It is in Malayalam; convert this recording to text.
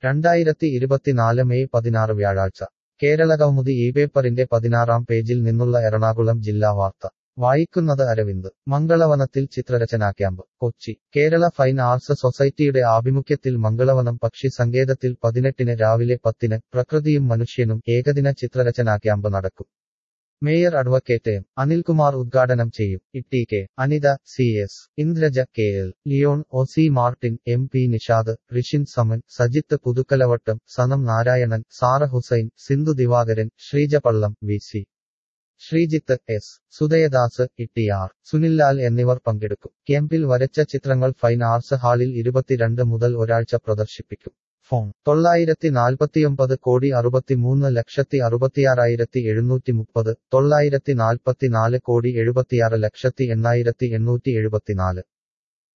രണ്ടായിരത്തി ഇരുപത്തിനാല് മെയ് പതിനാറ് വ്യാഴാഴ്ച കേരളകൗമുദി ഈ പേപ്പറിന്റെ പതിനാറാം പേജിൽ നിന്നുള്ള എറണാകുളം ജില്ലാ വാർത്ത വായിക്കുന്നത് അരവിന്ദ് മംഗളവനത്തിൽ ചിത്രരചനാ camp Kochi Kerala fine arts സൊസൈറ്റിയുടെ ആഭിമുഖ്യത്തിൽ മംഗളവനം പക്ഷി സങ്കേതത്തിൽ പതിനെട്ടിന് രാവിലെ പത്തിന് പ്രകൃതിയും മനുഷ്യനും ഏകദിന ചിത്രരചനാ ക്യാമ്പ് നടക്കും മേയർ അഡ്വക്കേറ്റ് എം അനിൽകുമാർ ഉദ്ഘാടനം ചെയ്യും E K Anitha C S Indraja K L Leon O C Martin M P Nishad Rishin Saman Sajith Puthukkalavattam Sanam Narayanan Sara Hussain Sindhu Divakaran Sreeja Pallam V C Sreejith S Sudayadas E R Sunillal എന്നിവർ പങ്കെടുക്കും ക്യാമ്പിൽ വരച്ച ചിത്രങ്ങൾ ഫൈൻ ആർട്സ് ഹാളിൽ ഇരുപത്തിരണ്ട് മുതൽ ഒരാഴ്ച പ്രദർശിപ്പിക്കും ഫോൺ തൊള്ളായിരത്തി നാൽപ്പത്തിയൊമ്പത് കോടി അറുപത്തിമൂന്ന് ലക്ഷത്തി അറുപത്തിയാറായിരത്തി എഴുന്നൂറ്റി മുപ്പത് തൊള്ളായിരത്തി നാൽപ്പത്തിനാല് കോടി എഴുപത്തിയാറ് ലക്ഷത്തി എണ്ണായിരത്തി എണ്ണൂറ്റി എഴുപത്തിനാല്